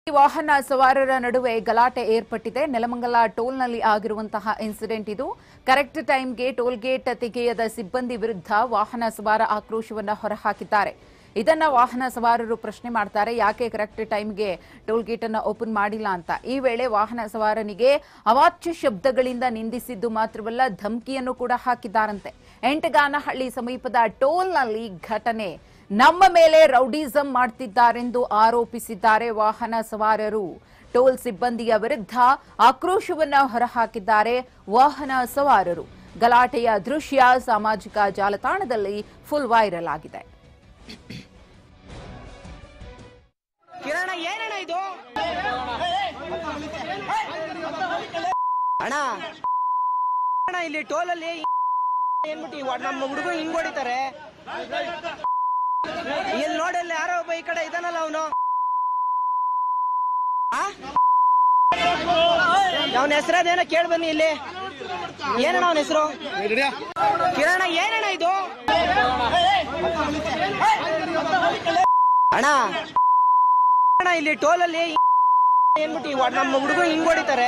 ವಾಹನ ಸವಾರರ ನಡುವೆ ಗಲಾಟೆ ಏರ್ಪಟ್ಟಿದೆ ನೆಲಮಂಗಲ ಟೋಲ್ನಲ್ಲಿ ಆಗಿರುವಂತಹ ಇನ್ಸಿಡೆಂಟ್ ಇದು ಕರೆಕ್ಟ್ ಟೈಮ್ಗೆ ಟೋಲ್ ಗೇಟ್ ತೆಗೆಯದ ಸಿಬ್ಬಂದಿ ವಿರುದ್ಧ ವಾಹನ ಸವಾರ ಆಕ್ರೋಶವನ್ನ ಹೊರಹಾಕಿದ್ದಾರೆ ಇದನ್ನ ವಾಹನ ಸವಾರರು ಪ್ರಶ್ನೆ ಮಾಡ್ತಾರೆ ಯಾಕೆ ಕರೆಕ್ಟ್ ಟೈಮ್ಗೆ ಟೋಲ್ ಗೇಟ್ ಅನ್ನ ಓಪನ್ ಮಾಡಿಲ್ಲ ಅಂತ ಈ ವೇಳೆ ವಾಹನ ಸವಾರನಿಗೆ ಅವಾಚ್ಯ ಶಬ್ದಗಳಿಂದ ನಿಂದಿಸಿದ್ದು ಮಾತ್ರವಲ್ಲ ಧಮಕಿಯನ್ನು ಕೂಡ ಹಾಕಿದ್ದಾರಂತೆ ಎಂಟಗಾನಹಳ್ಳಿ ಸಮೀಪದ ಟೋಲ್ನಲ್ಲಿ ಘಟನೆ ನಮ್ಮ ಮೇಲೆ ರೌಡಿಸಂ ಮಾಡ್ತಿದ್ದಾರೆಂದು ಆರೋಪಿಸಿದ್ದಾರೆ ವಾಹನ ಸವಾರರು ಟೋಲ್ ಸಿಬ್ಬಂದಿಯ ವಿರುದ್ಧ ಆಕ್ರೋಶವನ್ನ ಹೊರಹಾಕಿದ್ದಾರೆ ವಾಹನ ಸವಾರರು ಗಲಾಟೆಯ ದೃಶ್ಯ ಸಾಮಾಜಿಕ ಜಾಲತಾಣದಲ್ಲಿ ಫುಲ್ ವೈರಲ್ ಆಗಿದೆ ಕಿರಣ ಏನಣ್ಣ ಇದು ಅಣ್ಣ ಅಣ್ಣ ಇಲ್ಲಿ ಟೋಲಲ್ಲಿ ಏನ್ಬಿಟ್ಟು ಈ ಒಡ್- ನಮ್ಮ ಹುಡುಗ ಹಿಂಗ್ ಹೊಡಿತಾರೆ ಇಲ್ಲಿ ನೋಡಲ್ಲಿ ಯಾರೋ ಒಬ್ಬ ಈ ಕಡೆ ಇದಾನಲ್ಲ ಅವನು ಅವನ ಹೆಸರದೇನೋ ಕೇಳಿ ಬನ್ನಿ ಇಲ್ಲಿ ಏನಣ್ಣ ಅವನ ಹೆಸರು ಕಿರಣ ಏನಣ್ಣ ಇದು ಅಣ್ಣ ಅಣ್ಣ ಇಲ್ಲಿ ಟೋಲಲ್ಲಿ ಏನ್ಬಿಟ್ಟು ಈ ಒಡ್- ನಮ್ಮ ಹುಡುಗ ಹಿಂಗ್ ಹೊಡಿತಾರೆ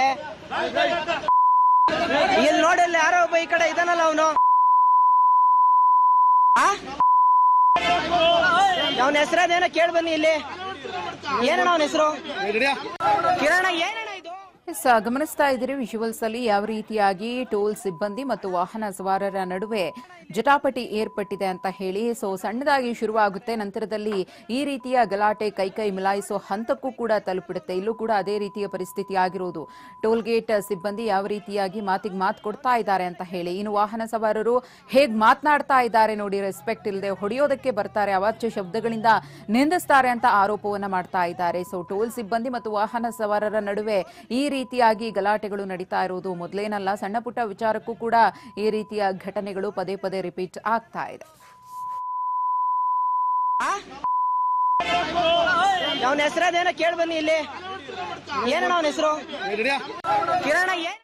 ಇಲ್ಲಿ ನೋಡಲ್ಲಿ ಯಾರೋ ಒಬ್ಬ ಈ ಕಡೆ ಇದಾನಲ್ಲ ಅವನು ಅವನ ಹೆಸರದೇನೋ ಕೇಳಿ ಬನ್ನಿ ಇಲ್ಲಿ ಏನಣ್ಣ ಅವನ ಹೆಸರು ಕಿರಣ ಏನಣ್ಣ ಇದು ಎಸ್ ಗಮನಿಸ್ತಾ ಇದ್ದೀರಿ ವಿಜುವಲ್ಸ್ ಅಲ್ಲಿ ಯಾವ ರೀತಿಯಾಗಿ ಟೋಲ್ ಸಿಬ್ಬಂದಿ ಮತ್ತು ವಾಹನ ಸವಾರರ ನಡುವೆ ಜಟಾಪಟಿ ಏರ್ಪಟ್ಟಿದೆ ಅಂತ ಹೇಳಿ ಸೊ ಸಣ್ಣದಾಗಿ ಶುರುವಾಗುತ್ತೆ ನಂತರದಲ್ಲಿ ಈ ರೀತಿಯ ಗಲಾಟೆ ಕೈ ಕೈ ಮಿಲಾಯಿಸೋ ಹಂತಕ್ಕೂ ಕೂಡ ತಲುಪಿಡುತ್ತೆ ಇಲ್ಲೂ ಕೂಡ ಅದೇ ರೀತಿಯ ಪರಿಸ್ಥಿತಿ ಆಗಿರೋದು ಟೋಲ್ ಗೇಟ್ ಸಿಬ್ಬಂದಿ ಯಾವ ರೀತಿಯಾಗಿ ಮಾತಿಗೆ ಮಾತು ಕೊಡ್ತಾ ಇದ್ದಾರೆ ಅಂತ ಹೇಳಿ ಇನ್ನು ವಾಹನ ಸವಾರರು ಹೇಗ್ ಮಾತನಾಡ್ತಾ ಇದ್ದಾರೆ ನೋಡಿ ರೆಸ್ಪೆಕ್ಟ್ ಇಲ್ಲದೆ ಹೊಡೆಯೋದಕ್ಕೆ ಬರ್ತಾರೆ ಅವಾಚ್ಯ ಶಬ್ದಗಳಿಂದ ನಿಂದಿಸ್ತಾರೆ ಅಂತ ಆರೋಪವನ್ನ ಮಾಡ್ತಾ ಇದ್ದಾರೆ ಸೊ ಟೋಲ್ ಸಿಬ್ಬಂದಿ ಮತ್ತು ವಾಹನ ಸವಾರರ ನಡುವೆ ಈ ರೀತಿಯಾಗಿ ಗಲಾಟೆಗಳು ನಡೀತಾ ಇರುವುದು ಮೊದಲೇನಲ್ಲ ಸಣ್ಣ ಪುಟ್ಟ ವಿಚಾರಕ್ಕೂ ಕೂಡ ಈ ರೀತಿಯ ಘಟನೆಗಳು ಪದೇ ಪದೇ ರಿಪೀಟ್ ಆಗ್ತಾ ಇದೆ ಅವನ ಹೆಸರದೇನೋ ಕೇಳಿ ಬನ್ನಿ ಇಲ್ಲಿ ಏನಣ್ಣ ಅವನ ಹೆಸರು ಕಿರಣ ಏನ್